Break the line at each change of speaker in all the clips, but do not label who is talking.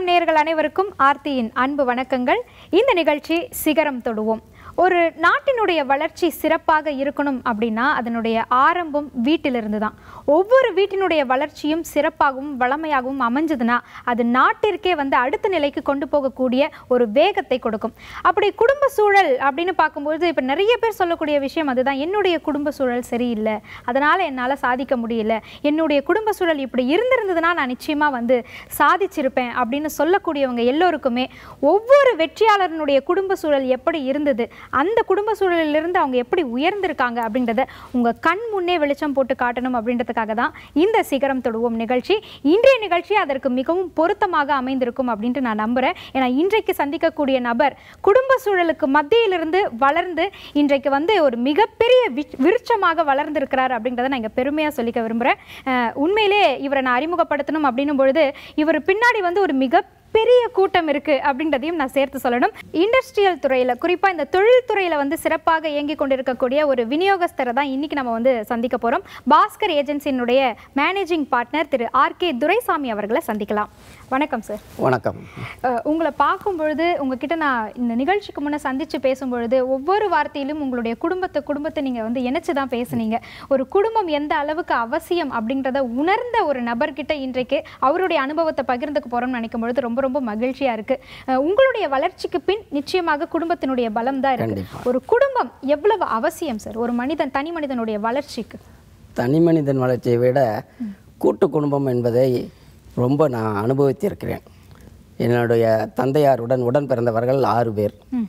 நேயர்கள் அனைவருக்கும் ஆர்த்தியின் அன்பு வணக்கங்கள் இந்த நிகழ்ச்சி சிகரம் தொடுவோம் ஒரு நாட்டினுடைய வளர்ச்சி சிறப்பாக இருக்கணும் அப்படின்னா அதனுடைய ஆரம்பம் வீட்டிலிருந்து தான் ஒவ்வொரு வீட்டினுடைய வளர்ச்சியும் சிறப்பாகவும் வளமையாகவும் அமைஞ்சதுன்னா அது நாட்டிற்கே வந்து அடுத்த நிலைக்கு கொண்டு போகக்கூடிய ஒரு வேகத்தை கொடுக்கும் அப்படி குடும்ப சூழல் அப்படின்னு பார்க்கும்போது இப்போ நிறைய பேர் சொல்லக்கூடிய விஷயம் அதுதான் என்னுடைய குடும்ப சூழல் சரியில்லை அதனால் என்னால் சாதிக்க முடியல என்னுடைய குடும்ப சூழல் இப்படி இருந்திருந்ததுன்னா நான் நிச்சயமாக வந்து சாதிச்சிருப்பேன் அப்படின்னு சொல்லக்கூடியவங்க எல்லோருக்குமே ஒவ்வொரு வெற்றியாளரனுடைய குடும்ப சூழல் எப்படி இருந்தது அந்த குடும்ப சூழலிலிருந்து அவங்க எப்படி உயர்ந்திருக்காங்க அப்படின்றத உங்கள் கண் முன்னே வெளிச்சம் போட்டு காட்டணும் அப்படின்றதுக்காக தான் இந்த சிகரம் தொடுவோம் நிகழ்ச்சி இன்றைய நிகழ்ச்சி அதற்கு மிகவும் பொருத்தமாக அமைந்திருக்கும் அப்படின்ட்டு நான் நம்புகிறேன் ஏன்னா இன்றைக்கு சந்திக்கக்கூடிய நபர் குடும்ப சூழலுக்கு மத்தியிலிருந்து வளர்ந்து இன்றைக்கு வந்து ஒரு மிகப்பெரிய வி- விருட்சமாக வளர்ந்திருக்கிறார் அப்படின்றத நான் இங்கே பெருமையாக சொல்லிக்க விரும்புகிறேன் அஹ், உண்மையிலே இவரை நான் அறிமுகப்படுத்தணும் அப்படின்னும் பொழுது இவர் பின்னாடி வந்து ஒரு மிக பெரிய கூட்டம் இருக்கு அப்படின்றதையும் நான் சேர்த்து சொல்லணும் இண்டஸ்ட்ரியல் துறையில குறிப்பா இந்த தொழில் துறையில வந்து சிறப்பாக இயங்கி கொண்டிருக்கக்கூடிய ஒரு விநியோகஸ்தரை தான் இன்னைக்கு நம்ம வந்து சந்திக்க போறோம் பாஸ்கர் ஏஜென்சியினுடைய மேனேஜிங் பார்ட்னர் திரு ஆர் கே துரைசாமி அவர்களை சந்திக்கலாம் வணக்கம் சார்
வணக்கம்
அஹ், உங்களை பார்க்கும் பொழுது உங்ககிட்ட நான் இந்த நிகழ்ச்சிக்கு முன்னே சந்திச்சு பேசும் பொழுது ஒவ்வொரு வார்த்தையிலும் உங்களுடைய குடும்பத்தை குடும்பத்தை நீங்க வந்து இணைச்சு தான் பேசுனீங்க ஒரு குடும்பம் எந்த அளவுக்கு அவசியம் அப்படின்றத உணர்ந்த ஒரு நபர்கிட்ட இன்றைக்கு அவருடைய அனுபவத்தை பகிர்ந்துக்க போறோம்னு நினைக்கும் பொழுது ரொம்ப ரொம்ப மகிழ்ச்சியா இருக்கு அஹ், உங்களுடைய வளர்ச்சிக்கு பின் நிச்சயமாக குடும்பத்தினுடைய பலம் தான் இருக்கு
கண்டிப்பா.
ஒரு குடும்பம் எவ்வளவு அவசியம் சார் ஒரு மனிதன் தனி மனிதனுடைய வளர்ச்சிக்கு
தனி மனிதன் வளர்ச்சியை விட கூட்டு குடும்பம் என்பதை ரொம்ப நான் அனுபவித்திருக்கிறேன் என்னுடைய தந்தையாருடன் உடன் பிறந்தவர்கள் ஆறு பேர்
ம்.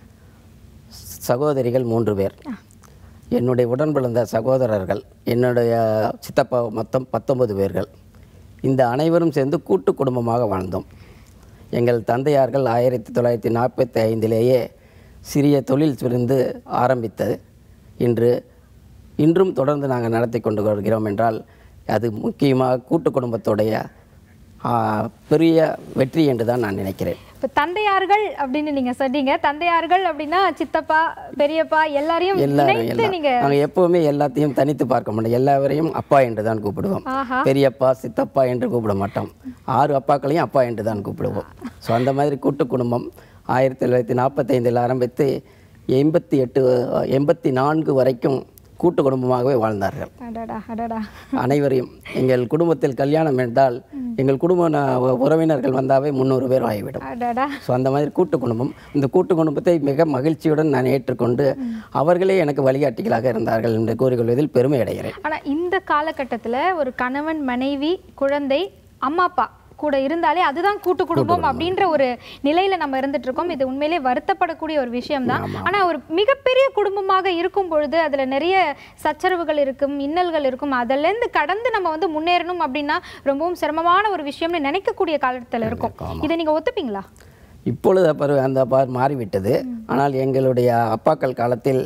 சகோதரிகள் மூன்று பேர் என்னுடைய உடன் பிறந்த சகோதரர்கள் என்னுடைய சித்தப்பா மொத்தம் பத்தொன்பது பேர்கள் இந்த அனைவரும் சேர்ந்து கூட்டு குடும்பமாக வாழ்ந்தோம் எங்கள் தந்தையார்கள் ஆயிரத்தி தொள்ளாயிரத்தி நாற்பத்தி ஐந்திலேயே சிறிய தொழில் புரிந்து ஆரம்பித்தது இன்று இன்றும் தொடர்ந்து நாங்கள் நடத்தி கொண்டு வருகிறோம் என்றால் அது முக்கியமாக கூட்டு குடும்பத்துடைய ஆ, பெரிய வெற்றி என்று தான் நான் நினைக்கிறேன்
இப்போ தந்தையார்கள் அப்படின்னு நீங்க சொன்னீங்க தந்தையார்கள் அப்படின்னா சித்தப்பா பெரியப்பா எல்லாரையும்
எல்லாரும்
இணைத்து
எல்லாம்
நீங்க
நாங்கள் எப்பவுமே எல்லாத்தையும் தனித்து பார்க்க மாட்டோம் எல்லாவரையும் அப்பா என்று தான் கூப்பிடுவோம்
ஆஹா
பெரியப்பா சித்தப்பா என்று கூப்பிட மாட்டோம் ஆறு அப்பாக்களையும் அப்பா என்று தான் கூப்பிடுவோம் ஸோ அந்த மாதிரி கூட்டு குடும்பம் ஆயிரத்தி தொள்ளாயிரத்தி நாற்பத்தைந்தில் ஆரம்பித்து எண்பத்தி எட்டு எண்பத்தி நான்கு வரைக்கும் கூட்டு குடும்பமாகவே வாழ்ந்தார்கள்
அடடா அடடா
அனைவரையும் எங்கள் குடும்பத்தில் கல்யாணம் என்றால் எங்கள் குடும்ப ந- உறவினர்கள் வந்தாவே முந்நூறு பேர் ஆகிவிடும்
அடடா
ஸோ அந்த மாதிரி கூட்டு குடும்பம் இந்த கூட்டு குடும்பத்தை மிக மகிழ்ச்சியுடன் நான் ஏற்றுக்கொண்டு அவர்களே எனக்கு வழிகாட்டிகளாக இருந்தார்கள் என்று கூறிக்கொள்வதில் பெருமை அடைகிறேன்
ஆனா இந்த காலகட்டத்துல ஒரு கணவன் மனைவி குழந்தை அம்மா அப்பா கூட இருந்தாலே அதுதான் கூட்டு குடும்பம் அப்படின்ற ஒரு நிலையில நம்ம இருந்துட்டு இருக்கோம் இது உண்மையிலே வருத்தப்படக்கூடிய ஒரு விஷயம்தான் ஆனா ஒரு மிகப்பெரிய குடும்பமாக இருக்கும் பொழுது அதுல நிறைய சச்சரவுகள் இருக்கும் இன்னல்கள் இருக்கும் அதுல இருந்து கடந்து நம்ம வந்து முன்னேறணும் அப்படின்னா ரொம்பவும் சிரமமான ஒரு விஷயம்னு நினைக்கக்கூடிய காலத்துல இருக்கும் இதை நீங்க ஒத்துப்பீங்களா
இப்பொழுது பரு அந்த பார் மாறிவிட்டது ஆனால் எங்களுடைய அப்பாக்கள் காலத்தில்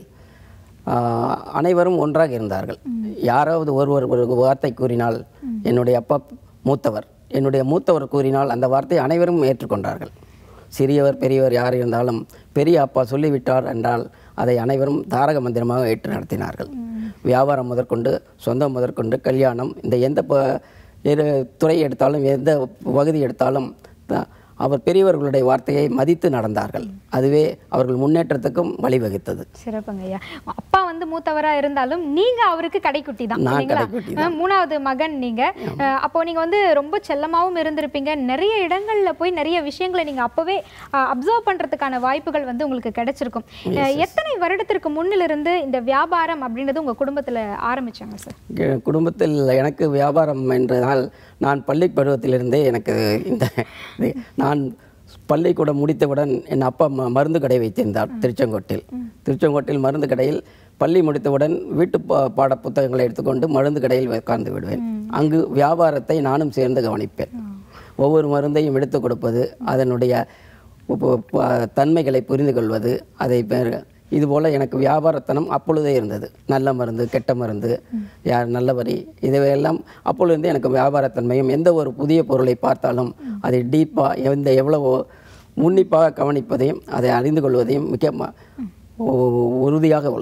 ஆஹ், அனைவரும் ஒன்றாக இருந்தார்கள் யாராவது ஒருவர் ஒரு வார்த்தை கூறினால் என்னுடைய அப்பா மூத்தவர் என்னுடைய மூத்தவர் கூறினால் அந்த வார்த்தை அனைவரும் ஏற்றுக்கொண்டார்கள் சிறியவர் பெரியவர் யார் இருந்தாலும் பெரிய அப்பா சொல்லிவிட்டார் என்றால் அதை அனைவரும் தாரக மந்திரமாக ஏற்று நடத்தினார்கள் வியாபாரம் முதற்கொண்டு சொந்தம் முதற்கொண்டு கல்யாணம் இந்த எந்த ப- எரு துறை எடுத்தாலும் எந்த பகுதி எடுத்தாலும் த- அவர் பெரியவர்களுடைய வார்த்தையை மதித்து நடந்தார்கள் அதுவே அவர்கள் முன்னேற்றத்துக்கும் வழிவகுத்தது
சிறப்புங்க ஐயா அப்பா வந்து மூத்தவரா இருந்தாலும் நீங்க அவருக்கு கடைக்குட்டி தான்
நான்
இல்லைங்களா?
கடைக்குட்டி
அஹ் மூணாவது மகன் நீங்க அஹ் அப்போ நீங்க வந்து ரொம்ப செல்லமாவும் இருந்திருப்பீங்க நிறைய இடங்கள்ல போய் நிறைய விஷயங்களை நீங்க அப்பவே அப்சர்வ் பண்றதுக்கான வாய்ப்புகள் வந்து உங்களுக்கு கிடைச்சிருக்கும் அஹ் எத்தனை வருடத்திற்கு முன்னிலிருந்து இந்த வியாபாரம் அப்படின்றது உங்க குடும்பத்துல ஆரம்பிச்சாங்க சார்
எ- குடும்பத்தில் எனக்கு வியாபாரம் என்றதால் நான் பள்ளி பருவத்திலிருந்தே எனக்கு இந்த இது நான் பள்ளிக்கூடம் முடித்தவுடன் என் அப்பா ம- மருந்து கடை வைத்திருந்தார் திருச்செங்கோட்டில் திருச்செங்கோட்டில் மருந்து கடையில் பள்ளி முடித்தவுடன் வீட்டு பா பாட புத்தகங்களை எடுத்துக்கொண்டு மருந்து கடையில் உட்கார்ந்து விடுவேன் அங்கு வியாபாரத்தை நானும் சேர்ந்து கவனிப்பேன் ஒவ்வொரு மருந்தையும் எடுத்து கொடுப்பது அதனுடைய உப்பு- ப- தன்மைகளை புரிந்து கொள்வது அதை பெ- இதுபோல் எனக்கு வியாபாரத்தனம் அப்பொழுதே இருந்தது நல்ல மருந்து கெட்ட மருந்து யார் நல்ல வரி இதுவையெல்லாம் அப்பொழுது எனக்கு வியாபாரத்தன்மையும் எந்த ஒரு புதிய பொருளை பார்த்தாலும் அதை டீப்பாக எந்த எவ்வளவோ உன்னிப்பாக கவனிப்பதையும் அதை அறிந்து கொள்வதையும் மிக ம- உ- உறுதியாக உள்ளேன்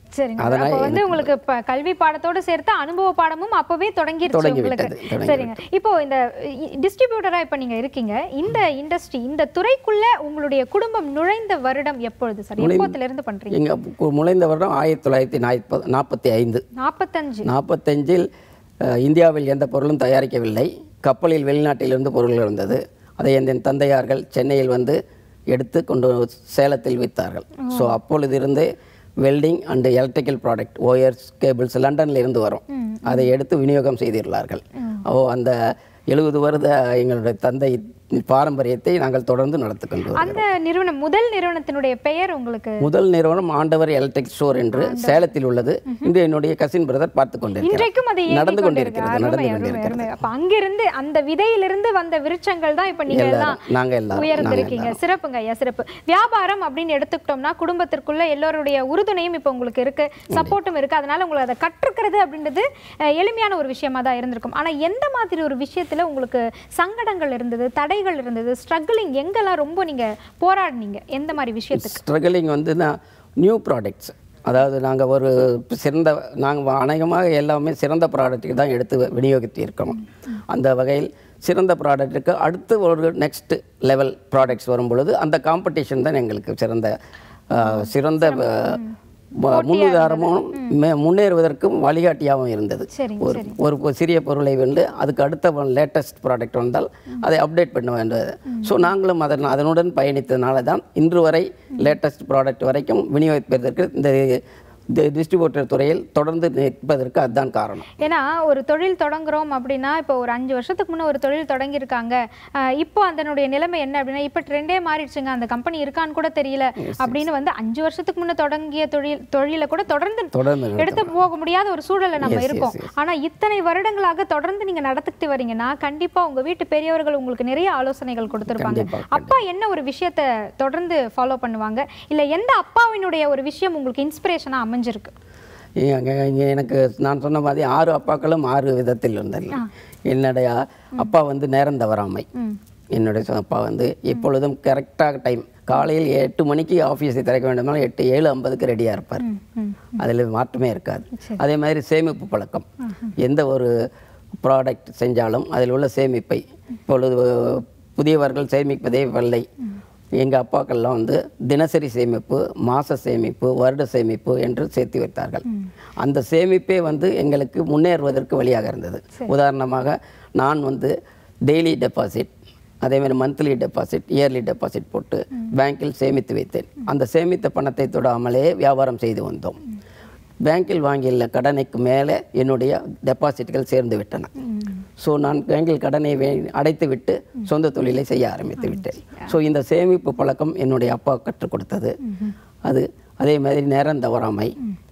சரிங்க
அதனால
அப்போ வந்து உங்களுக்கு இப்ப கல்வி பாடத்தோட சேர்த்து அனுபவ பாடமும் அப்பவே தொடங்கிருச்சு
தொடங்கி
உங்களுக்கு
விட்டது, தொடங்கி
சரிங்க இப்போ இந்த டிஸ்ட்ரிபியூட்டரா இப்ப நீங்க இருக்கீங்க இந்த இண்டஸ்ட்ரி இந்த துறைக்குள்ள உங்களுடைய குடும்பம் நுழைந்த வருடம் எப்பொழுது சார் எப்போத்துல இருந்து பண்றீங்க
எங்கள் முளைந்த வருடம் ஆயிரத்தி தொள்ளாயிரத்தி நாற்பது நாற்பத்தி ஐந்து
நாற்பத்தஞ்சு
நாற்பத்தஞ்சில் அஹ், இந்தியாவில் எந்த பொருளும் தயாரிக்கவில்லை கப்பலில் வெளிநாட்டிலிருந்து பொருள்கள் இருந்தது அதை என் தந்தையார்கள் சென்னையில் வந்து எடுத்து கொண்டு சேலத்தில் விற்றார்கள் ஸோ அப்பொழுதிருந்து welding and electrical product wires cables லண்டன்ல இருந்து வரும் அதை எடுத்து விநியோகம் செய்துள்ளார்கள் ஓ அந்த எழுபது வருட எங்களுடைய தந்தை பாரம்பரியத்தை நாங்கள் தொடர்ந்து நடத்தி கொண்டு வருகிறோம்.
அந்த நிறுவனம் முதல் நிறுவனத்தினுடைய பெயர் உங்களுக்கு
முதல் நிறுவனம் ஆண்டவர் எலக்ட்ரிக் ஸ்டோர் என்று சேலத்தில் உள்ளது இன்று என்னுடைய கசின் பிரதர் பார்த்து கொண்டிருக்கிறார்
இன்றைக்கும் அது இயங்கிக்
நடந்து
கொண்டிருக்கு.
கொண்டிருக்கிறது நடந்து
அருமை, அருமை,
கொண்டிருக்கிறது
அருமை. அப்ப அங்கிருந்து அந்த விதையிலிருந்து வந்த விருட்சங்கள் தான் இப்ப நீங்க எல்லாம்
எல்லாரும் நாங்க எல்லாரும் நாங்க
உயர்ந்திருக்கீங்க சிறப்புங்க ஐயா சிறப்பு வியாபாரம் அப்படின்னு எடுத்துக்கிட்டோம்னா குடும்பத்திற்குள்ள எல்லோருடைய உறுதுணையும் இப்போ உங்களுக்கு இருக்கு சப்போர்ட்டும் இருக்கு அதனால உங்களுக்கு அதை கற்றுக்கிறது அப்படின்றது அஹ், எளிமையான ஒரு விஷயமா தான் இருந்திருக்கும் ஆனா எந்த மாதிரி ஒரு விஷயத்துல உங்களுக்கு சங்கடங்கள் இருந்தது தடைகள் இருந்தது ஸ்ட்ரகிளிங் எங்கெல்லாம் ரொம்ப நீங்க போராடினீங்க எந்த மாதிரி விஷயத்துக்கு
ஸ்ட்ரகிளிங் வந்து நான் நியூ ப்ராடக்ட்ஸ் அதாவது நாங்கள் ஒரு சிறந்த நாங்கள் அநேகமாக எல்லாமே சிறந்த ப்ராடக்ட்டுக்கு தான் எடுத்து விநியோகித்து இருக்கோம் அந்த வகையில் சிறந்த ப்ராடக்ட்டுக்கு அடுத்து ஒரு நெக்ஸ்ட் லெவல் ப்ராடக்ட்ஸ் வரும் பொழுது அந்த காம்படிஷன் தான் எங்களுக்கு சிறந்த ஆஹ், சிறந்த ஆஹ், ம- முன்னுதாரணமும் மே- முன்னேறுவதற்கும் வழிகாட்டியாகவும் இருந்தது
சரிங்க
ஒரு ஒரு பொ- சிறிய பொருளை வந்து அதுக்கு அடுத்த லேட்டஸ்ட் ப்ராடக்ட் வந்தால் அதை அப்டேட் பண்ண வேண்டும் ஸோ நாங்களும் அதன் அதனுடன் பயணித்ததுனால தான் இன்று வரை லேட்டஸ்ட் ப்ராடக்ட் வரைக்கும் விநியோகிப்பதற்கு இந்த டிஸ்ட்ரிபியூட்டர் துறையில் தொடர்ந்து நிற்பதற்கு அதுதான் காரணம்
ஏன்னா ஒரு தொழில் தொடங்குறோம் அப்படின்னா இப்போ ஒரு அஞ்சு வருஷத்துக்கு முன்னே ஒரு தொழில் தொடங்கியிருக்காங்க அஹ் இப்போ அதனுடைய நிலைமை என்ன அப்படின்னா இப்போ ட்ரெண்டே மாறிடுச்சுங்க அந்த கம்பெனி இருக்கான்னு கூட தெரியல அப்படின்னு வந்து அஞ்சு வருஷத்துக்கு முன்னே தொடங்கிய தொழில் தொழிலை கூட தொடர்ந்து
தொடர்ந்து
எடுத்து போக முடியாத ஒரு சூழல்ல நம்ம
Yes, yes,
இருக்கோம் ஆனா இத்தனை வருடங்களாக தொடர்ந்து நீங்க நடத்திட்டு வரீங்கன்னா கண்டிப்பா உங்க வீட்டு பெரியவர்கள் உங்களுக்கு நிறைய ஆலோசனைகள் கொடுத்திருப்பாங்க
கண்டிப்பா,
அப்பா என்ன ஒரு விஷயத்த தொடர்ந்து ஃபாலோ பண்ணுவாங்க இல்ல எந்த அப்பாவினுடைய ஒரு விஷயம் உங்களுக்கு இன்ஸ்பிரேஷனா அமைஞ்சிருக்கு
இங்க இங்க எனக்கு நான் சொன்ன மாதிரி ஆறு அப்பாக்களும் ஆறு விதத்தில் இருந்தார்கள் என்னுடைய அப்பா வந்து நேரம் தவறாமை என்னுடைய சொ- அப்பா வந்து எப்பொழுதும் கரெக்டாக டைம் காலையில் எட்டு மணிக்கு ஆஃபீஸை திறக்க வேண்டுமானால் எட்டு ஏழு ஐம்பதுக்கு ரெடியாக இருப்பார்
ம்.
அதில் மாற்றமே இருக்காது அதே மாதிரி சேமிப்பு பழக்கம் எந்த ஒரு ப்ராடக்ட் செஞ்சாலும் அதில் உள்ள சேமிப்பை இப்பொழுது புதியவர்கள் சேமிப்பதே வல்லை எங்கள் அப்பாக்கள்லாம் வந்து தினசரி சேமிப்பு மாத சேமிப்பு வருட சேமிப்பு என்று சேர்த்து வைத்தார்கள் அந்த சேமிப்பே வந்து எங்களுக்கு முன்னேறுவதற்கு வழியாக இருந்தது உதாரணமாக நான் வந்து டெய்லி டெபாசிட் அதே மாதிரி மந்த்லி டெபாசிட் இயர்லி டெபாசிட் போட்டு பேங்க்கில் சேமித்து வைத்தேன் அந்த சேமித்த பணத்தை தொடாமலே வியாபாரம் செய்து வந்தோம் பேங்கில் வாங்கியுள்ள கடனுக்கு மேலே என்னுடைய டெபாசிட்கள் சேர்ந்து விட்டன ஸோ நான் பேங்கில் கடனை வே அடைத்து விட்டு சொந்த தொழிலை செய்ய ஆரம்பித்து விட்டேன் ஸோ இந்த சேமிப்பு பழக்கம் என்னுடைய அப்பா கற்றுக் கொடுத்தது அது அதே மாதிரி நேரம் தவறாமை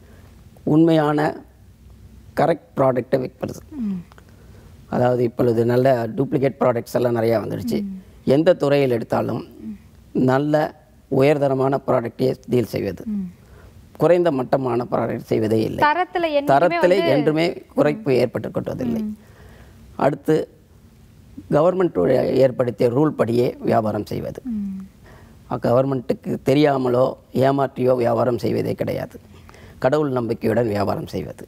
உண்மையான கரெக்ட் ப்ராடக்டை விற்பது அதாவது இப்பொழுது நல்ல டூப்ளிகேட் ப்ராடக்ட்ஸ் எல்லாம் நிறையா வந்துடுச்சு எந்த துறையில் எடுத்தாலும் நல்ல உயர்தரமான ப்ராடக்டை டீல் செய்வது குறைந்த மட்டமான ப்ராடக்ட் செய்வதே இல்லை
தரத்துல என்ன
தரத்தில் என்றுமே குறைப்பு ஏற்பட்டு கொண்டதில்லை அடுத்து கவர்மெண்ட் ஏற்படுத்திய ரூல் படியே வியாபாரம் செய்வது கவர்மெண்ட்டுக்கு தெரியாமலோ ஏமாற்றியோ வியாபாரம் செய்வதே கிடையாது கடவுள் நம்பிக்கையுடன் வியாபாரம் செய்வது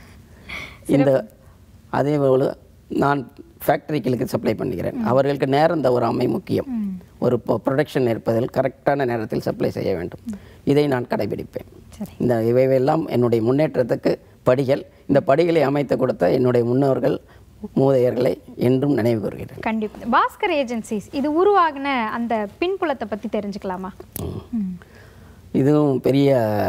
இந்த அதே போல நான் ஃபேக்டரிகளுக்கு சப்ளை பண்ணுகிறேன் அவர்களுக்கு நேரம் தவறாமை முக்கியம் ஒரு ப்ரொடக்ஷன் இருப்பதில் கரெக்டான நேரத்தில் சப்ளை செய்ய வேண்டும் இதை நான் கடைபிடிப்பேன்
சரி.
இந்த இவையெல்லாம் என்னுடைய முன்னேற்றத்துக்கு படிகள் இந்த படிகளை அமைத்து கொடுத்த என்னுடைய முன்னோர்கள் மூதையர்களை என்றும் நினைவு கூறுகிறேன்
கண்டிப்பா பாஸ்கர் ஏஜென்சிஸ் இது உருவாகின அந்த பின்புலத்தை பத்தி தெரிஞ்சுக்கலாமா ம்.
இதுவும் பெரிய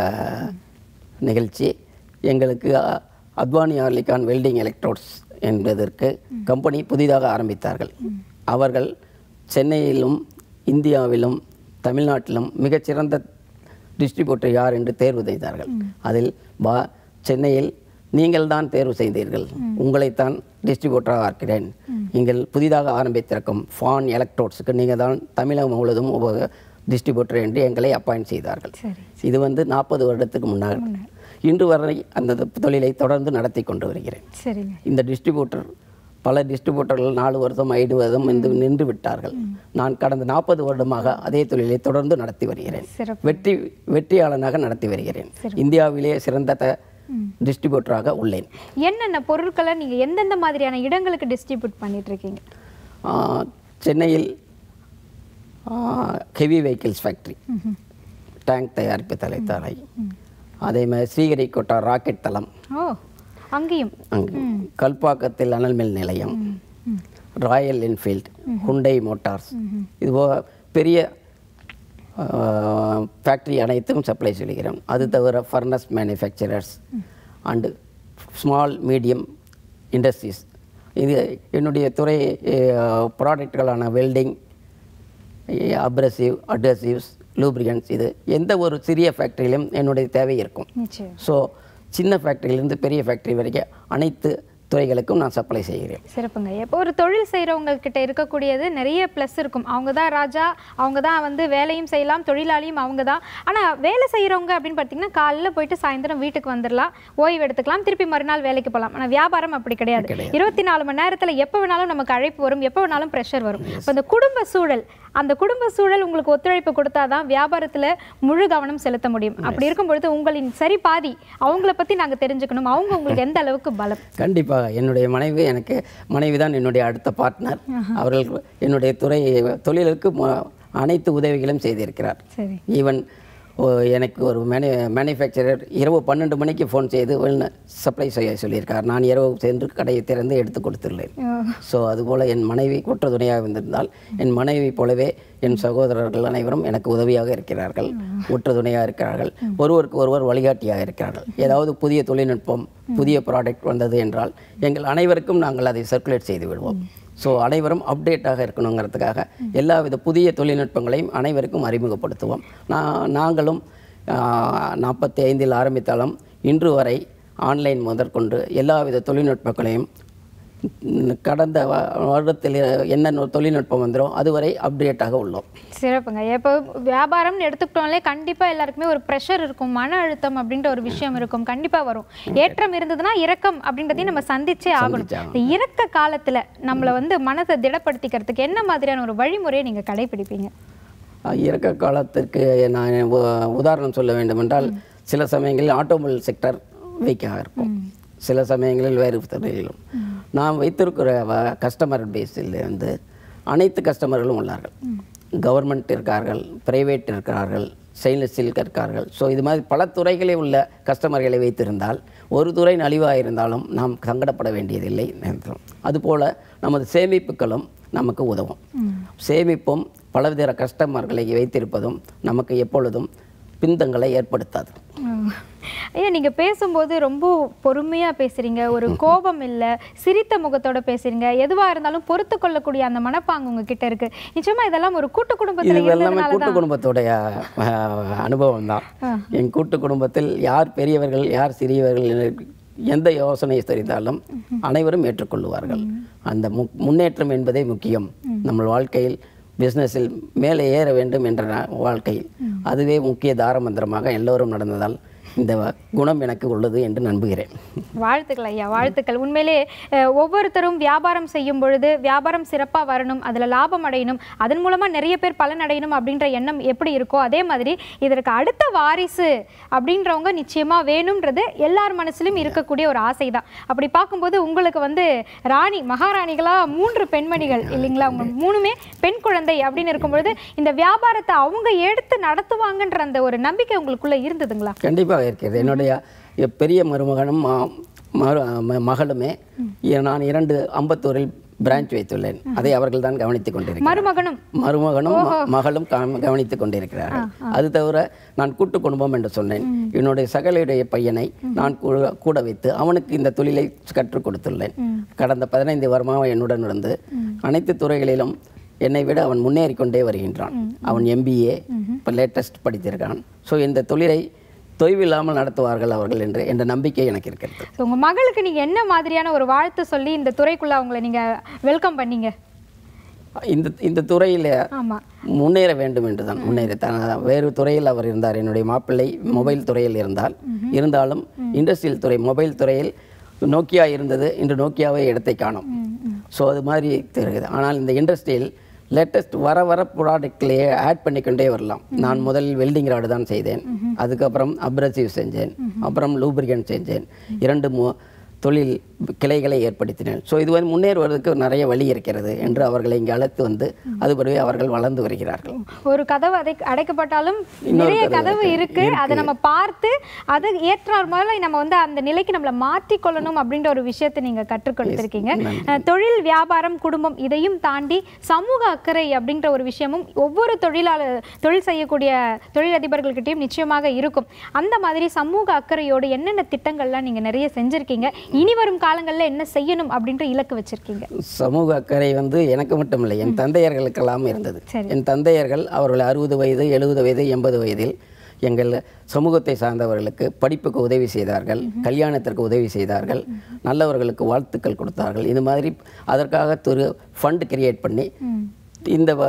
நிகழ்ச்சி எங்களுக்கு அ- அத்வானி ஆர்லிகான் வெல்டிங் எலக்ட்ரோட்ஸ் என்பதற்கு கம்பெனி புதிதாக ஆரம்பித்தார்கள் அவர்கள் சென்னையிலும் இந்தியாவிலும் தமிழ்நாட்டிலும் மிகச்சிறந்த டிஸ்ட்ரிபியூட்டர் யார் என்று தேர்வு செய்தார்கள் அதில் பா சென்னையில் நீங்கள் தான் தேர்வு செய்தீர்கள் உங்களைத்தான் டிஸ்ட்ரிபியூட்டராக ஆக்கிறேன் நீங்கள் புதிதாக ஆரம்பித்திருக்கும் ஃபான் எலக்ட்ரோட்ஸுக்கு நீங்கள் தான் தமிழகம் முழுவதும் டிஸ்ட்ரிபியூட்டர் என்று எங்களை அப்பாயிண்ட் செய்தார்கள்
சரி
இது வந்து நாற்பது வருடத்துக்கு முன்னால் இன்று வரை அந்த தொழிலை தொடர்ந்து நடத்தி கொண்டு வருகிறேன்
சரிங்க
இந்த டிஸ்ட்ரிபியூட்டர் பல டிஸ்ட்ரிபியூட்டர்கள் நாலு வருஷம் ஐந்து வருடம் என்று நின்று விட்டார்கள் நான் கடந்த நாற்பது வருடமாக அதே தொழிலை தொடர்ந்து நடத்தி வருகிறேன்
சிறப்பு
வெற்றி வெற்றியாளனாக நடத்தி வருகிறேன் இந்தியாவிலேயே சிறந்த த- டிஸ்ட்ரிபியூட்டராக உள்ளேன்
என்னென்ன பொருட்களை நீங்க எந்தெந்த மாதிரியான இடங்களுக்கு டிஸ்ட்ரிபியூட் பண்ணிட்டு இருக்கீங்க
ஆ, சென்னையில் ஹெவி வெஹிக்கிள்ஸ் ஃபேக்ட்ரி டேங்க் தயாரிப்பு தலைத்தாலை அதே மாதிரி ஸ்ரீஹரிக்கோட்டா ராக்கெட் தளம்
ஓ அங்கேயும்
அங்கு கல்பாக்கத்தில் அனல்மில் நிலையம் ராயல் என்ஃபீல்ட் ஹுண்டை மோட்டார்ஸ் இது போக பெரிய ஃபேக்ட்ரி அனைத்தும் சப்ளை செய்கிறோம் அது தவிர furnace manufacturers and small medium industries இது என்னுடைய துறை ப்ராடக்ட்களான வெல்டிங் அப்ரசிவ் அட்ரசிவ்ஸ் லூப்ரிகன்ஸ் இது எந்த ஒரு சிறிய ஃபேக்ட்ரியிலும் என்னுடைய தேவை இருக்கும்
நிச்சயம்
ஸோ சின்ன ஃபேக்ட்ரியிலேருந்து பெரிய ஃபேக்ட்ரி வரைக்கும் அனைத்து துறைகளுக்கும் நான் சப்ளை செய்கிறேன்
சிறப்புங்க இப்போ ஒரு தொழில் செய்கிறவங்க கிட்ட இருக்கக்கூடியது நிறைய ப்ளஸ் இருக்கும் அவங்க தான் ராஜா அவங்க தான் வந்து வேலையும் செய்யலாம் தொழிலாளியும் அவங்க தான் ஆனால் வேலை செய்கிறவங்க அப்படின்னு பார்த்தீங்கன்னா காலையில் போயிட்டு சாயந்தரம் வீட்டுக்கு வந்துடலாம் ஓய்வு எடுத்துக்கலாம் திருப்பி மறுநாள் வேலைக்கு போகலாம் ஆனால் வியாபாரம் அப்படி கிடையாது இருபத்தி நாலு மணி நேரத்தில் எப்போ வேணாலும் நமக்கு அழைப்பு வரும் எப்போ வேணாலும் ப்ரெஷர் வரும் இப்போ அந்த குடும்ப சூழல் அந்த குடும்ப சூழல் உங்களுக்கு ஒத்துழைப்பு கொடுத்தாதான் வியாபாரத்தில் முழு கவனம் செலுத்த முடியும் அப்படி இருக்கும் பொழுது உங்களின் சரி பாதி அவங்கள பற்றி நாங்கள் தெரிஞ்சுக்கணும் அவங்க உங்களுக்கு எந்த அளவுக்கு பலம்
கண்டிப்பாக என்னுடைய மனைவி எனக்கு மனைவி தான் என்னுடைய அடுத்த பார்ட்னர் அவர்கள் என்னுடைய துறை தொழிலுக்கு ம- அனைத்து உதவிகளும் செய்திருக்கிறார்
சரி
ஈவன் எனக்கு ஒரு மேனு மேனுஃபேக்சரர் இரவு பன்னெண்டு மணிக்கு ஃபோன் செய்து சப்ளை செய்ய சொல்லியிருக்கார் நான் இரவு சென்று கடையை திறந்து எடுத்து கொடுத்துள்ளேன்
ஓ.
ஸோ அதுபோல் என் மனைவி கூற்று துணையாக இருந்திருந்தால் என் மனைவி போலவே என் சகோதரர்கள் அனைவரும் எனக்கு உதவியாக இருக்கிறார்கள் ஊற்று துணையாக இருக்கிறார்கள் ஒருவருக்கு ஒருவர் வழிகாட்டியாக இருக்கிறார்கள் ஏதாவது புதிய தொழில்நுட்பம் புதிய ப்ராடக்ட் வந்தது என்றால் எங்கள் அனைவருக்கும் நாங்கள் அதை சர்க்குலேட் செய்து விடுவோம் ஸோ அனைவரும் அப்டேட்டாக இருக்கணுங்கிறதுக்காக எல்லா வித புதிய தொழில்நுட்பங்களையும் அனைவருக்கும் அறிமுகப்படுத்துவோம் நான் நாங்களும் நாற்பத்தி ஐந்தில் ஆரம்பித்தாலும் இன்று வரை ஆன்லைன் முதற்கொண்டு எல்லா வித தொழில்நுட்பங்களையும் ம், கடந்த வ- வருடத்தில் என்ன தொழில்நுட்பம் வந்துடும் அதுவரை அப்டேட்டாக உள்ளோம்
சிறப்புங்க இப்போ வியாபாரம்னு எடுத்துக்கிட்டோம்லே கண்டிப்பாக எல்லாருக்குமே ஒரு ப்ரெஷர் இருக்கும் மன அழுத்தம் அப்படின்ற ஒரு விஷயம் இருக்கும் கண்டிப்பாக வரும் ஏற்றம் இருந்ததுன்னா இறக்கம் அப்படின்றதையும் நம்ம சந்திச்சே ஆகணும்
சந்திச்சே
இந்த இறக்க காலத்தில் நம்மளை வந்து மனதை திடப்படுத்திக்கிறதுக்கு என்ன மாதிரியான ஒரு வழிமுறையை நீங்கள் கடைபிடிப்பீங்க
அஹ், இறக்க காலத்திற்கு நான் உ- உதாரணம் சொல்ல வேண்டுமென்றால் சில சமயங்களில் ஆட்டோமொபைல் செக்டர் வீக்காக இருக்கும் சில சமயங்களில் வேறு துறையிலும் நாம் வைத்திருக்கிற கஸ்டமர் பேஸில் வந்து அனைத்து கஸ்டமர்களும் உள்ளார்கள் கவர்மெண்ட் இருக்கார்கள் பிரைவேட் இருக்கிறார்கள் ஸ்டெயின்லெஸ் இருக்கார்கள் ஸோ இது மாதிரி பல துறைகளில் உள்ள கஸ்டமர்களை வைத்திருந்தால் ஒரு துறை நலிவாக இருந்தாலும் நாம் சங்கடப்பட வேண்டியதில்லை நினைக்கிறோம் அதுபோல் நமது சேமிப்புகளும் நமக்கு உதவும் சேமிப்பும் பலவித கஸ்டமர்களை வைத்திருப்பதும் நமக்கு எப்பொழுதும் பிந்தங்களை ஏற்படுத்தாது
ஐயா நீங்க பேசும்போது ரொம்ப பொறுமையா பேசுறீங்க ஒரு கோபம் இல்ல சிரித்த முகத்தோட பேசுறீங்க எதுவா இருந்தாலும் பொறுத்து கொள்ளக்கூடிய அந்த மனப்பாங்கு உங்ககிட்ட இருக்கு நிச்சயமா இதெல்லாம் ஒரு கூட்டு குடும்பத்துல
இது எல்லாமே
இருந்ததுனால
கூட்டு குடும்பத்துடைய அனுபவம் தான் என் கூட்டு குடும்பத்தில் யார் பெரியவர்கள் யார் சிறியவர்கள் என எந்த யோசனை தெரிந்தாலும் அனைவரும் ஏற்றுக்கொள்வார்கள் அந்த மு முன்னேற்றம் என்பதே முக்கியம் நம்ம வாழ்க்கையில் பிஸ்னஸில் மேலே ஏற வேண்டும் என்ற நா- வாழ்க்கையில் அதுவே முக்கிய தாரமந்திரமாக எல்லோரும் நடந்ததால் இந்த குணம் எனக்கு உள்ளது என்று நம்புகிறேன்
வாழ்த்துக்கள் ஐயா வாழ்த்துக்கள் உண்மையிலே அஹ், ஒவ்வொருத்தரும் வியாபாரம் செய்யும் பொழுது வியாபாரம் சிறப்பா வரணும் அதுல லாபம் அடையணும் அதன் மூலமா நிறைய பேர் பலன் அடையணும் அப்படின்ற எண்ணம் எப்படி இருக்கோ அதே மாதிரி இதற்கு அடுத்த வாரிசு அப்படின்றவங்க நிச்சயமா வேணும்ன்றது எல்லார் மனசுலயும் இருக்கக்கூடிய ஒரு ஆசை தான் அப்படி பார்க்கும்போது உங்களுக்கு வந்து ராணி மகாராணிகளா மூன்று பெண்மணிகள் இல்லைங்களா உங்க மூணுமே பெண் குழந்தை அப்படின்னு இருக்கும் பொழுது இந்த வியாபாரத்தை அவங்க எடுத்து நடத்துவாங்கன்ற அந்த ஒரு நம்பிக்கை உங்களுக்குள்ள இருந்ததுங்களா
கண்டிப்பாக இருக்கிறது என்னுடைய எ- பெரிய மருமகனும் மா- மரு ம- மகளுமே இ- நான் இரண்டு அம்பத்தூரில் பிரான்ச் வைத்துள்ளேன் அதை அவர்கள் தான் கவனித்துக் கொண்டிருக்கிறார்
மருமகனும்
மருமகனும் ம- மகளும் கவ- கவனித்துக் கொண்டிருக்கிறார்கள் அது தவிர நான் கூட்டு குடும்பம் என்று சொன்னேன் என்னுடைய சகலுடைய பையனை நான் கூட- கூட வைத்து அவனுக்கு இந்த தொழிலை கற்றுக் கொடுத்துள்ளேன் கடந்த பதினைந்து வருமாக என்னுடன் இருந்து அனைத்து துறைகளிலும் என்னை விட அவன் முன்னேறி கொண்டே வருகின்றான் அவன் எம்பிஏ இப்போ லேட்டஸ்ட் படித்திருக்கான் ஸோ இந்த தொழிலை தொய்வில்லாமல் நடத்துவார்கள் அவர்கள் என்று என்ற நம்பிக்கை எனக்கு இருக்கிறது
ஸோ உங்கள் மகளுக்கு நீங்கள் என்ன மாதிரியான ஒரு வாழ்த்து சொல்லி இந்த துறைக்குள்ளே அவங்கள நீங்கள் வெல்கம் பண்ணீங்க
இந்த இந்த துறையில்
ஆமாம்
முன்னேற வேண்டும் என்று தான் முன்னேற தான் வேறு துறையில் அவர் இருந்தார் என்னுடைய மாப்பிள்ளை மொபைல் துறையில் இருந்தால் இருந்தாலும் இண்டஸ்ட்ரியல் துறை மொபைல் துறையில் நோக்கியா இருந்தது இன்று நோக்கியாவே இடத்தை காணும் ஸோ அது மாதிரி தெரியுது ஆனால் இந்த இண்டஸ்ட்ரியில் லேட்டஸ்ட் வர வர ப்ராடக்ட்லேயே ஆட் பண்ணிக்கொண்டே வரலாம் நான் முதலில் வெல்டிங் ராடு தான் செய்தேன் அதுக்கப்புறம் அப்ரசிவ் செஞ்சேன் அப்புறம் லூப்ரிகன் செஞ்சேன் இரண்டு மூ தொழில் கிளைகளை ஏற்படுத்தினேன் ஸோ இது வந்து முன்னேறுவதற்கு நிறைய வழி இருக்கிறது என்று அவர்களை இங்கே அழைத்து வந்து அதுபடியே அவர்கள் வளர்ந்து வருகிறார்கள்
ஒரு கதவு அடை அடைக்கப்பட்டாலும் நிறைய கதவு இருக்கு அதை நம்ம பார்த்து அது ஏற்றார் முதல்ல நம்ம வந்து அந்த நிலைக்கு நம்மளை மாற்றிக் கொள்ளணும் அப்படின்ற ஒரு விஷயத்தை நீங்க கற்றுக் கொடுத்திருக்கீங்க அஹ், தொழில் வியாபாரம் குடும்பம் இதையும் தாண்டி சமூக அக்கறை அப்படின்ற ஒரு விஷயமும் ஒவ்வொரு தொழிலாளர் தொழில் செய்யக்கூடிய தொழிலதிபர்கள்கிட்டயும் நிச்சயமாக இருக்கும் அந்த மாதிரி சமூக அக்கறையோடு என்னென்ன திட்டங்கள்லாம் நீங்க நிறைய செஞ்சிருக்கீங்க இனி வரும் காலங்கள்ல என்ன செய்யணும் அப்படின்ற இலக்கு வச்சிருக்கீங்க
சமூக அக்கறை வந்து எனக்கு மட்டும் இல்லை என் தந்தையர்களுக்கெல்லாம் இருந்தது
சரி.
என் தந்தையர்கள் அவர்கள் அறுபது வயது எழுபது வயது எண்பது வயதில் எங்கள் சமூகத்தை சார்ந்தவர்களுக்கு படிப்புக்கு உதவி செய்தார்கள் கல்யாணத்திற்கு உதவி செய்தார்கள் நல்லவர்களுக்கு வாழ்த்துக்கள் கொடுத்தார்கள் இது மாதிரி அதற்காக ஒரு ஃபண்ட் கிரியேட் பண்ணி இந்த வ-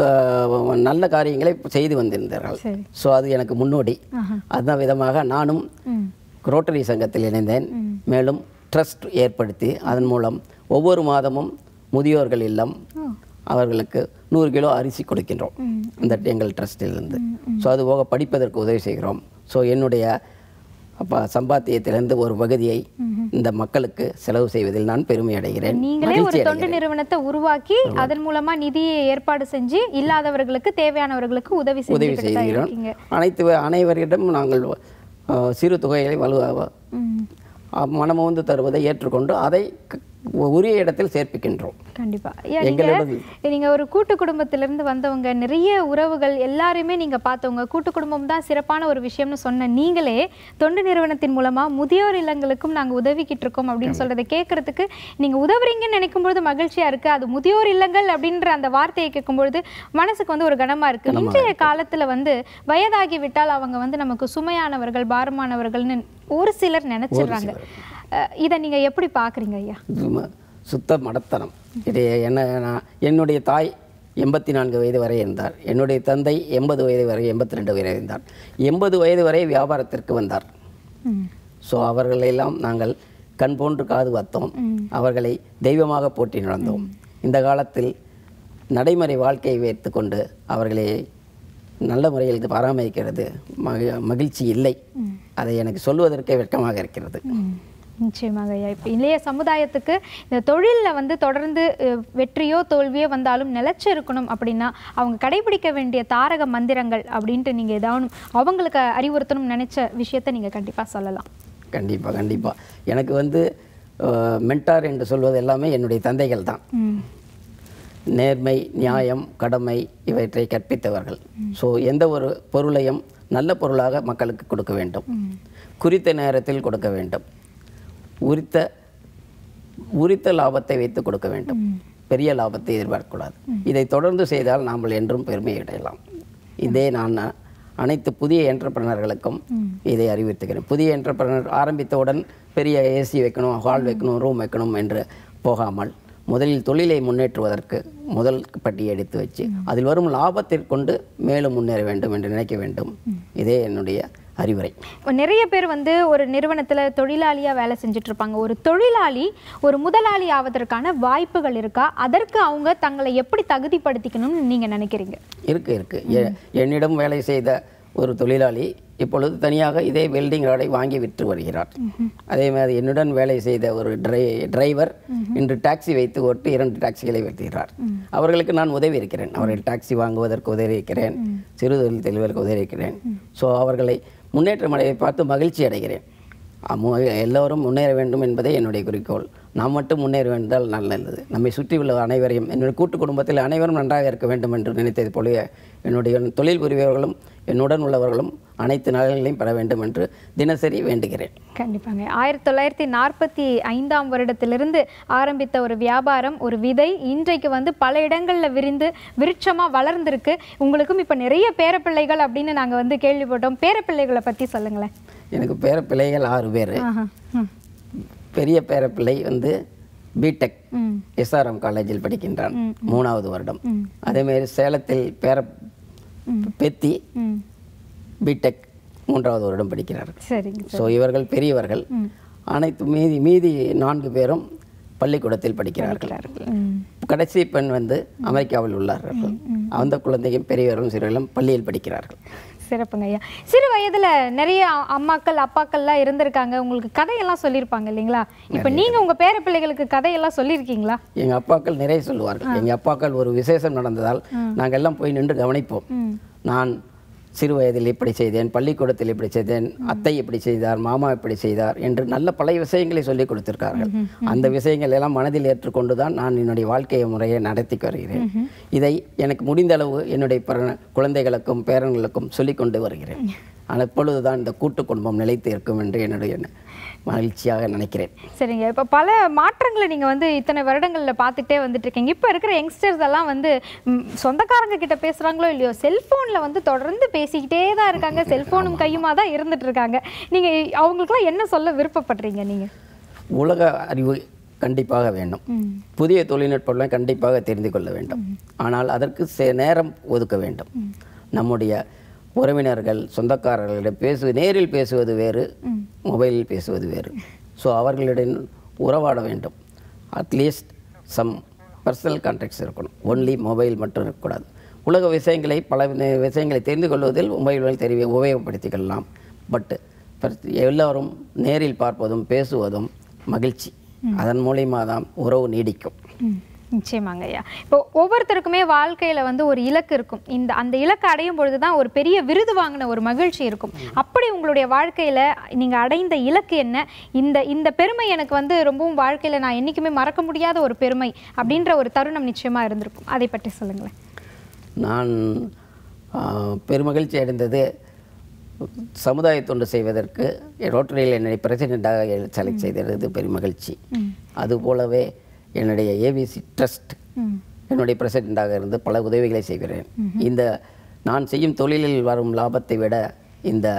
த- நல்ல காரியங்களை செய்து வந்திருந்தார்கள்
சரி.
ஸோ அது எனக்கு முன்னோடி அந்த விதமாக நானும் ரோட்டரி சங்கத்தில் இணைந்தேன் மேலும் ட்ரஸ்ட் ஏற்படுத்தி அதன் மூலம் ஒவ்வொரு மாதமும் முதியோர்கள் இல்லம் அவர்களுக்கு நூறு கிலோ அரிசி கொடுக்கின்றோம் இந்த எங்கள் ட்ரஸ்டிலிருந்து ஸோ அது போக படிப்பதற்கு உதவி செய்கிறோம் ஸோ என்னுடைய அப்போ சம்பாத்தியத்திலிருந்து ஒரு பகுதியை இந்த மக்களுக்கு செலவு செய்வதில் நான் பெருமை அடைகிறேன்
நீங்களே ஒரு
மகிழ்ச்சி
தொண்டு நிறுவனத்தை உருவாக்கி அதன் மூலமா நிதியை ஏற்பாடு செஞ்சு இல்லாதவர்களுக்கு தேவையானவர்களுக்கு உதவி
உதவி
செஞ்சுக்கிட்டு தான்
செய்கிறோம்
இருக்கீங்க
அனைத்து அனைவரிடம் நாங்கள் அஹ், சிறு தொகைகளை வலுவாக
ம்.
மனமுந்து தருவதை ஏற்றுக்கொண்டு அதை க- உரிய இடத்தில் சேர்ப்பிக்கின்றோம்
கண்டிப்பா ஐயா,
எங்களோட
நீங்க நீங்க ஒரு கூட்டு குடும்பத்திலிருந்து வந்தவங்க நிறைய உறவுகள் எல்லாருமே நீங்க பார்த்தவங்க கூட்டு குடும்பம் தான் சிறப்பான ஒரு விஷயம்னு சொன்ன நீங்களே தொண்டு நிறுவனத்தின் மூலமா முதியோர் இல்லங்களுக்கும் நாங்க உதவிக்கிட்டு இருக்கோம் அப்படின்னு சொல்றதை கேட்கறதுக்கு நீங்க உதவுறீங்கன்னு நினைக்கும் பொழுது மகிழ்ச்சியா இருக்கு அது முதியோர் இல்லங்கள் அப்படின்ற அந்த வார்த்தையை கேட்கும் பொழுது மனசுக்கு வந்து ஒரு கனமா இருக்கு இன்றைய காலத்துல வந்து வயதாகி விட்டால் அவங்க வந்து நமக்கு சுமையானவர்கள் பாரமானவர்கள்னு ஒரு சிலர் நினைச்சிடுறாங்க அஹ், இதை நீங்க எப்படி பாக்குறீங்க ஐயா
சும்மா சுத்த மடத்தனம் இது என்ன நான் என்னுடைய தாய் எண்பத்தி நான்கு வயது வரை இருந்தார் என்னுடைய தந்தை எண்பது வயது வரை எண்பத்தி ரெண்டு வரை இருந்தார் எண்பது வயது வரை வியாபாரத்திற்கு வந்தார்
ம்.
ஸோ அவர்களெல்லாம் நாங்கள் கண் போன்று காது பார்த்தோம் அவர்களை தெய்வமாக போற்றி நடந்தோம் இந்த காலத்தில் நடைமுறை வாழ்க்கையை வைத்துக்கொண்டு அவர்களை நல்ல முறையில் பராமரிக்கிறது மகி மகிழ்ச்சி இல்லை அதை எனக்கு சொல்வதற்கே வெட்கமாக இருக்கிறது
ம். நிச்சயமாக ஐயா இப்போ இளைய சமுதாயத்துக்கு இந்த தொழிலில் வந்து தொடர்ந்து அஹ், வெற்றியோ தோல்வியோ வந்தாலும் நிலைச்சு இருக்கணும் அப்படின்னா அவங்க கடைபிடிக்க வேண்டிய தாரக மந்திரங்கள் அப்படின்ட்டு நீங்கள் ஏதாவது அவங்களுக்கு அறிவுறுத்தணும்னு நினைச்ச விஷயத்தை நீங்கள் கண்டிப்பாக சொல்லலாம்
கண்டிப்பாக கண்டிப்பாக எனக்கு வந்து மென்டார் என்று சொல்வது எல்லாமே என்னுடைய தந்தைகள் தான்
ம்
நேர்மை நியாயம் கடமை இவற்றை கற்பித்தவர்கள் ஸோ எந்த ஒரு பொருளையும் நல்ல பொருளாக மக்களுக்கு கொடுக்க வேண்டும் குறித்த நேரத்தில் கொடுக்க வேண்டும் உரித்த உரித்த லாபத்தை வைத்து கொடுக்க வேண்டும் பெரிய லாபத்தை எதிர்பார்க்கக்கூடாது இதை தொடர்ந்து செய்தால் நாம் என்றும் பெருமை அடையலாம் இதே நான் அனைத்து புதிய என்டர்பிரனர்களுக்கும் இதை அறிவுறுத்துகிறேன் புதிய என்டர்பிரனர் ஆரம்பித்தவுடன் பெரிய ஏசி வைக்கணும் ஹால் வைக்கணும் ரூம் வைக்கணும் என்று போகாமல் முதலில் தொழிலை முன்னேற்றுவதற்கு முதல் பட்டி எடுத்து வச்சு அதில் வரும் லாபத்திற்கொண்டு மேலும் முன்னேற வேண்டும் என்று நினைக்க வேண்டும் இதே என்னுடைய அறிவுரை
இப்போ நிறைய பேர் வந்து ஒரு நிறுவனத்தில் தொழிலாளியாக வேலை செஞ்சுட்டு இருப்பாங்க ஒரு தொழிலாளி ஒரு முதலாளி ஆவதற்கான வாய்ப்புகள் இருக்கா அதற்கு அவங்க தங்களை எப்படி தகுதிப்படுத்திக்கணும்னு நீங்கள் நினைக்கிறீங்க
இருக்கு இருக்கு எ- என்னிடம் வேலை செய்த ஒரு தொழிலாளி இப்பொழுது தனியாக இதே வெல்டிங் ராடை வாங்கி விற்று வருகிறார் அதே மாதிரி என்னுடன் வேலை செய்த ஒரு டிரை டிரைவர் இன்று டாக்ஸி வைத்து ஓட்டி இரண்டு டாக்ஸிகளை வைத்துகிறார் அவர்களுக்கு நான் உதவி இருக்கிறேன் அவர்கள் டாக்ஸி வாங்குவதற்கு உதவி இருக்கிறேன் சிறு தொழில் தெளிவதற்கு உதவி இருக்கிறேன் ஸோ அவர்களை முன்னேற்றம் அடைய பார்த்து மகிழ்ச்சி அடைகிறேன் அம்மு- எல்லோரும் முன்னேற வேண்டும் என்பதே என்னுடைய குறிக்கோள் நாம் மட்டும் முன்னேற வேண்டால் நல்லது நம்மை சுற்றியுள்ள அனைவரையும் என்னுடைய கூட்டு குடும்பத்தில் அனைவரும் நன்றாக இருக்க வேண்டும் என்று நினைத்தது போலவே என்னுடைய தொழில் புரிபவர்களும் என்னுடன் உள்ளவர்களும் அனைத்து நலன்களையும் பெற வேண்டும் என்று தினசரி வேண்டுகிறேன்
கண்டிப்பாங்க ஆயிரத்தி தொள்ளாயிரத்தி நாற்பத்தி ஐந்தாம் வருடத்திலிருந்து ஆரம்பித்த ஒரு வியாபாரம் ஒரு விதை இன்றைக்கு வந்து பல இடங்களில் விரிந்து விருட்சமாக வளர்ந்திருக்கு உங்களுக்கும் இப்போ நிறைய பேரப்பிள்ளைகள் அப்படின்னு நாங்கள் வந்து கேள்விப்பட்டோம் பேரப்பிள்ளைகளை பற்றி சொல்லுங்களேன்
எனக்கு பேர பிள்ளைகள் ஆறு பேர்
ஆஹா ம்
பெரிய பேரப்பிள்ளை வந்து பிடெக்
ம்
எஸ்ஆர்எம் காலேஜில் படிக்கின்றான் மூணாவது வருடம் அதேமாரி சேலத்தில் பேர பெத்தி
ம்
பிடெக் மூன்றாவது வருடம் படிக்கிறார்
சரிங்க
ஸோ இவர்கள் பெரியவர்கள் அனைத்து மீதி மீதி நான்கு பேரும் பள்ளிக்கூடத்தில் படிக்கிறார்கள்
ம்.
கடைசி பெண் வந்து அமெரிக்காவில் உள்ளார்கள் அந்த குழந்தையும் பெரியவர்களும் சிறுவர்களும் பள்ளியில் படிக்கிறார்கள்
சிறப்புங்க ஐயா சிறு வயதுல நிறைய அ- அம்மாக்கள் அப்பாக்கள்லாம் இருந்திருக்காங்க உங்களுக்கு கதையெல்லாம் சொல்லியிருப்பாங்க இல்லைங்களா இப்போ நீங்க உங்க பேர பிள்ளைகளுக்கு கதையெல்லாம் சொல்லியிருக்கீங்களா
எங்கள் அப்பாக்கள் நிறைய சொல்லுவார்கள் எங்கள் அப்பாக்கள் ஒரு விசேஷம் நடந்ததால் நாங்கள் எல்லாம் போய் நின்று கவனிப்போம் நான் சிறு வயதில் இப்படி செய்தேன் பள்ளிக்கூடத்தில் இப்படி செய்தேன் அத்தை இப்படி செய்தார் மாமா இப்படி செய்தார் என்று நல்ல பல விஷயங்களை சொல்லிக் கொடுத்திருக்கார்கள் அந்த விஷயங்கள் எல்லாம் மனதில் ஏற்றுக்கொண்டு தான் நான் என்னுடைய வாழ்க்கை முறையை நடத்தி வருகிறேன் இதை எனக்கு முடிந்த அளவு என்னுடைய பிற- குழந்தைகளுக்கும் பேரன்களுக்கும் சொல்லிக் கொண்டு வருகிறேன் ஆனால் இப்பொழுதுதான் இந்த கூட்டு குடும்பம் நிலைத்து இருக்கும் என்று என்னுடைய மகிழ்ச்சியாக நினைக்கிறேன்
சரிங்க இப்போ பல மாற்றங்களை நீங்க வந்து இத்தனை வருடங்கள்ல பார்த்துட்டே வந்துட்டு இருக்கீங்க இப்போ இருக்கிற யங்ஸ்டர்ஸ் எல்லாம் வந்து ம், சொந்தக்காரங்க கிட்ட பேசுறாங்களோ இல்லையோ செல்போன்ல வந்து தொடர்ந்து பேசிக்கிட்டே தான் இருக்காங்க செல்போனும் கையுமா தான் இருந்துட்டு இருக்காங்க நீங்க அவங்களுக்குலாம் என்ன சொல்ல விருப்பப்படுறீங்க நீங்க
உலக அறிவு கண்டிப்பாக வேண்டும் புதிய தொழில்நுட்பங்களை கண்டிப்பாக தெரிந்து கொள்ள வேண்டும் ஆனால் அதற்கு சே- நேரம் ஒதுக்க வேண்டும் நம்முடைய உறவினர்கள் சொந்தக்காரர்களிடம் பேசு நேரில் பேசுவது வேறு மொபைலில் பேசுவது வேறு ஸோ அவர்களிடம் உறவாட வேண்டும் அட்லீஸ்ட் சம் பர்சனல் கான்டாக்ட்ஸ் இருக்கணும் ஒன்லி மொபைல் மட்டும் இருக்கக்கூடாது உலக விஷயங்களை பல வி- விஷயங்களை தெரிந்து கொள்வதில் மொபைல்கள் தெரிய உபயோகப்படுத்திக் பட் எல்லோரும் நேரில் பார்ப்பதும் பேசுவதும் மகிழ்ச்சி அதன் மூலியமாக தான் உறவு நீடிக்கும்
ம், நிச்சயமாங்க ஐயா இப்போ ஒவ்வொருத்தருக்குமே வாழ்க்கையில வந்து ஒரு இலக்கு இருக்கும் இந்த அந்த இலக்கு அடையும் பொழுது தான் ஒரு பெரிய விருது வாங்கின ஒரு மகிழ்ச்சி இருக்கும் அப்படி உங்களுடைய வாழ்க்கையில நீங்க அடைந்த இலக்கு என்ன இந்த இந்த பெருமை எனக்கு வந்து ரொம்பவும் வாழ்க்கையில நான் என்னைக்குமே மறக்க முடியாத ஒரு பெருமை அப்படின்ற ஒரு தருணம் நிச்சயமா இருந்திருக்கும் அதை பற்றி சொல்லுங்களேன்
நான் ஆ, பெருமகிழ்ச்சி அடைந்தது சமுதாய தொண்டு செய்வதற்கு ரோட்டரியில் என்னை பிரசிடெண்ட்டாக செலக்ட் செய்தது பெருமகிழ்ச்சி அதுபோலவே என்னுடைய ஏபிசி ட்ரஸ்ட் என்னுடைய பிரசிடெண்ட்டாக இருந்து பல உதவிகளை செய்கிறேன் இந்த நான் செய்யும் தொழிலில் வரும் லாபத்தை விட இந்த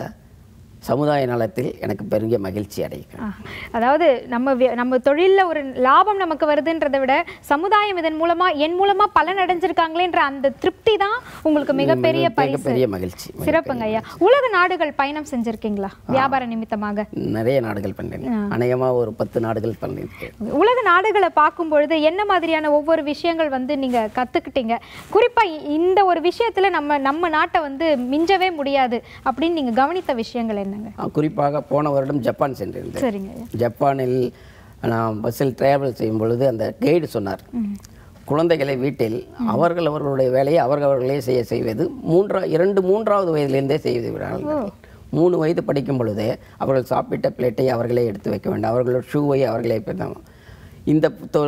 சமுதாய நலத்தில் எனக்கு பெரிய மகிழ்ச்சி அடைகிறேன்
ஆ, அதாவது நம்ம வி- நம்ம தொழில்ல ஒரு லாபம் நமக்கு வருதுன்றதை விட சமுதாயம் இதன் மூலமா என் மூலமா பலன் அடைஞ்சிருக்காங்களேன்ற அந்த திருப்தி தான் உங்களுக்கு மிகப்பெரிய பரிசு
மிகப்பெரிய மகிழ்ச்சி
சிறப்புங்க ஐயா உலக நாடுகள் பயணம் செஞ்சிருக்கீங்களா வியாபார நிமித்தமாக
நிறைய நாடுகள் பண்ணேன் அநேகமாக ஒரு பத்து நாடுகள் பண்ணியிருக்கேன்
உலக நாடுகளை பார்க்கும் பொழுது என்ன மாதிரியான ஒவ்வொரு விஷயங்கள் வந்து நீங்க கத்துக்கிட்டீங்க குறிப்பா இ- இந்த ஒரு விஷயத்துல நம்ம நம்ம நாட்டை வந்து மிஞ்சவே முடியாது அப்படின்னு நீங்க கவனித்த விஷயங்கள் என்னங்க
ஆ, குறிப்பாக போன வருடம் ஜப்பான் சென்றிருந்தேன்
சரிங்க ஐயா
ஜப்பானில் நான் பஸ்ஸில் டிராவல் செய்யும் பொழுது அந்த கைடு சொன்னார் குழந்தைகளை வீட்டில் அவர்கள் அவர்களுடைய வேலையை அவர்கள் அவர்களே செய்ய செய்வது மூன்றா இரண்டு மூன்றாவது வயதிலிருந்தே செய்து விடுறார்கள் மூணு வயது படிக்கும் பொழுதே அவர்கள் சாப்பிட்ட பிளேட்டை அவர்களே எடுத்து வைக்க வேண்டும் அவர்களோட ஷூவை அவர்களே பெறும் இந்த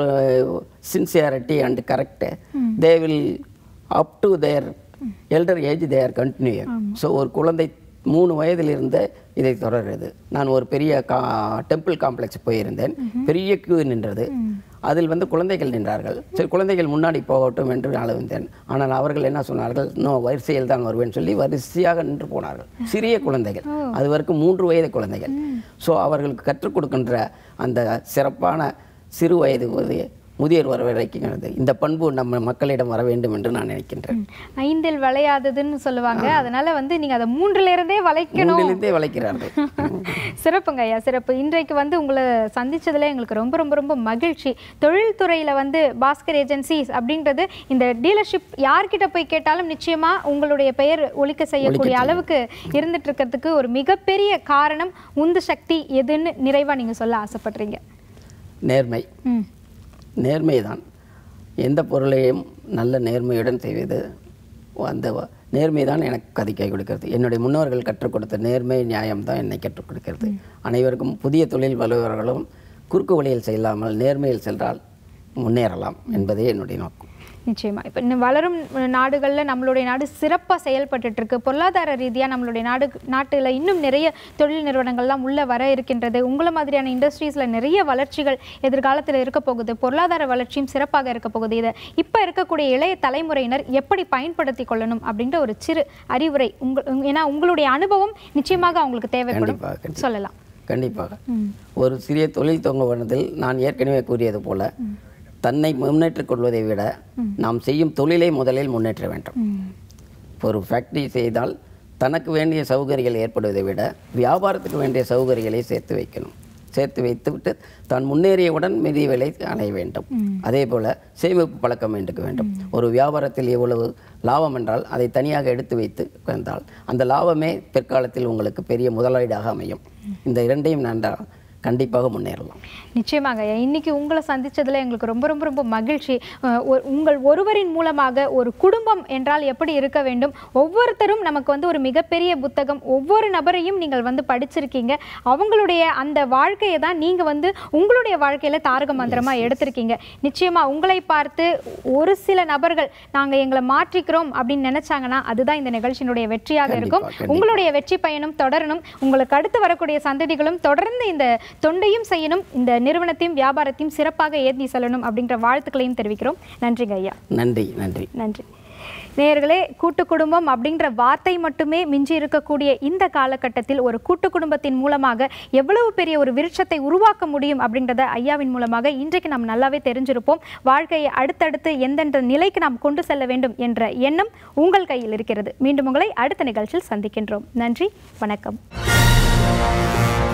sincerity and correct they will up to their elder age their continue so ஒரு குழந்தை மூணு வயதிலிருந்து இதை தொடர்கிறது நான் ஒரு பெரிய கா டெம்பிள் காம்ப்ளெக்ஸ் போயிருந்தேன் பெரிய கியூ நின்றது அதில் வந்து குழந்தைகள் நின்றார்கள் சரி குழந்தைகள் முன்னாடி போகட்டும் என்று அளவிந்தேன் ஆனால் அவர்கள் என்ன சொன்னார்கள் நோ வரிசையில் தான் வருவேன் சொல்லி வரிசையாக நின்று போனார்கள் சிறிய குழந்தைகள் அது வரைக்கும் மூன்று வயது குழந்தைகள் ஸோ அவர்களுக்கு கற்றுக் கொடுக்கின்ற அந்த சிறப்பான சிறு வயது ஒரு முதியோர் வர வரைக்கும் இந்த பண்பு நம்ம மக்களிடம் வர வேண்டும் என்று நான் நினைக்கின்றேன்
ஐந்தில் வளையாததுன்னு சொல்லுவாங்க அதனால வந்து நீங்க அதை மூன்றுல இருந்தே வளைக்கணும்
மூன்றிலிருந்தே வளைக்கிறார்கள்
சிறப்புங்க ஐயா சிறப்பு இன்றைக்கு வந்து உங்களை சந்திச்சதுல எங்களுக்கு ரொம்ப ரொம்ப ரொம்ப மகிழ்ச்சி தொழில்துறையில வந்து பாஸ்கர் ஏஜென்சிஸ் அப்படின்றது இந்த டீலர்ஷிப் யார்கிட்ட போய் கேட்டாலும் நிச்சயமா உங்களுடைய பெயர் ஒலிக்க செய்யக்கூடிய அளவுக்கு இருந்துட்டு இருக்கிறதுக்கு ஒரு மிகப்பெரிய காரணம் உந்து சக்தி எதுன்னு நிறைவா நீங்க சொல்ல ஆசைப்படுறீங்க
நேர்மை
ம்
நேர்மைதான் எந்த பொருளையும் நல்ல நேர்மையுடன் செய்வது அந்த வ- நேர்மை தான் எனக்கு கதை கை கொடுக்கிறது என்னுடைய முன்னோர்கள் கற்றுக் கொடுத்த நேர்மை நியாயம் தான் என்னை கற்றுக் கொடுக்கிறது அனைவருக்கும் புதிய தொழில் வல்லுநர்களும் குறுக்கு வழியில் செல்லாமல் நேர்மையில் சென்றால் முன்னேறலாம் என்பதே என்னுடைய நோக்கம்
நிச்சயமா இப்போ இன்னும் வளரும் நாடுகளில் நம்மளுடைய நாடு சிறப்பாக செயல்பட்டுட்டு இருக்கு பொருளாதார ரீதியாக நம்மளுடைய நாடு நாட்டில் இன்னும் நிறைய தொழில் நிறுவனங்கள்லாம் உள்ள வர இருக்கின்றது உங்களை மாதிரியான இண்டஸ்ட்ரீஸில் நிறைய வளர்ச்சிகள் எதிர்காலத்தில் இருக்க போகுது பொருளாதார வளர்ச்சியும் சிறப்பாக இருக்க போகுது இதை இப்போ இருக்கக்கூடிய இளைய தலைமுறையினர் எப்படி பயன்படுத்தி கொள்ளணும் அப்படின்ற ஒரு சிறு அறிவுரை உங்க உங்க- ஏன்னா உங்களுடைய அனுபவம் நிச்சயமாக அவங்களுக்கு தேவைப்படும்
கண்டிப்பாக கண்டிப்பாக
சொல்லலாம்
கண்டிப்பாக ஒரு சிறிய தொழில் துவங்குவதில் நான் ஏற்கனவே கூறியது போல தன்னை முன்னேற்றிக் கொள்வதை விட நாம் செய்யும் தொழிலை முதலில் முன்னேற்ற வேண்டும் ஒரு ஃபேக்டரி செய்தால் தனக்கு வேண்டிய சௌகரியங்கள் ஏற்படுவதை விட வியாபாரத்துக்கு வேண்டிய சௌகரியங்களை சேர்த்து வைக்கணும் சேர்த்து வைத்துவிட்டு தான் முன்னேறியவுடன் மிதியவிலை அடைய வேண்டும் அதே போல சேமிப்பு பழக்கம் வேண்டுக்க வேண்டும் ஒரு வியாபாரத்தில் எவ்வளவு லாபம் என்றால் அதை தனியாக எடுத்து வைத்து வந்தால் அந்த லாபமே பிற்காலத்தில் உங்களுக்கு பெரிய முதலீடாக அமையும் இந்த இரண்டையும் நன்றாக கண்டிப்பாக முன்னேறலாம்
நிச்சயமாக ஐயா இன்னைக்கு உங்களை சந்திச்சதுல எங்களுக்கு ரொம்ப ரொம்ப ரொம்ப மகிழ்ச்சி அஹ் ஒ- உங்கள் ஒருவரின் மூலமாக ஒரு குடும்பம் என்றால் எப்படி இருக்க வேண்டும் ஒவ்வொருத்தரும் நமக்கு வந்து ஒரு மிகப்பெரிய புத்தகம் ஒவ்வொரு நபரையும் நீங்கள் வந்து படிச்சிருக்கீங்க அவங்களுடைய அந்த வாழ்க்கையை தான் நீங்க வந்து உங்களுடைய வாழ்க்கையில தாரக மந்திரமா எடுத்திருக்கீங்க நிச்சயமா உங்களை பார்த்து ஒரு சில நபர்கள் நாங்க எங்களை மாற்றிக்கிறோம் அப்படின்னு நினைச்சாங்கன்னா அதுதான் இந்த நிகழ்ச்சியினுடைய வெற்றியாக இருக்கும்
கண்டிப்பா, கண்டிப்பா.
உங்களுடைய வெற்றி பயணம் தொடரணும் உங்களுக்கு அடுத்து வரக்கூடிய சந்ததிகளும் தொடர்ந்து இந்த தொண்டையும் செய்யணும் இந்த நிறுவனத்தையும் வியாபாரத்தையும் சிறப்பாக ஏற்றி செல்லணும் அப்படின்ற வாழ்த்துக்களையும் தெரிவிக்கிறோம் நன்றிங்க ஐயா
நன்றி நன்றி
நன்றி நேயர்களே கூட்டு குடும்பம் அப்படின்ற வார்த்தை மட்டுமே மிஞ்சி இருக்கக்கூடிய இந்த காலகட்டத்தில் ஒரு கூட்டு குடும்பத்தின் மூலமாக எவ்வளவு பெரிய ஒரு விருட்சத்தை உருவாக்க முடியும் அப்படின்றத ஐயாவின் மூலமாக இன்றைக்கு நாம் நல்லாவே தெரிஞ்சிருப்போம் வாழ்க்கையை அடுத்தடுத்து எந்தெந்த நிலைக்கு நாம் கொண்டு செல்ல வேண்டும் என்ற எண்ணம் உங்கள் கையில் இருக்கிறது மீண்டும் உங்களை அடுத்த நிகழ்ச்சியில் சந்திக்கின்றோம் நன்றி வணக்கம்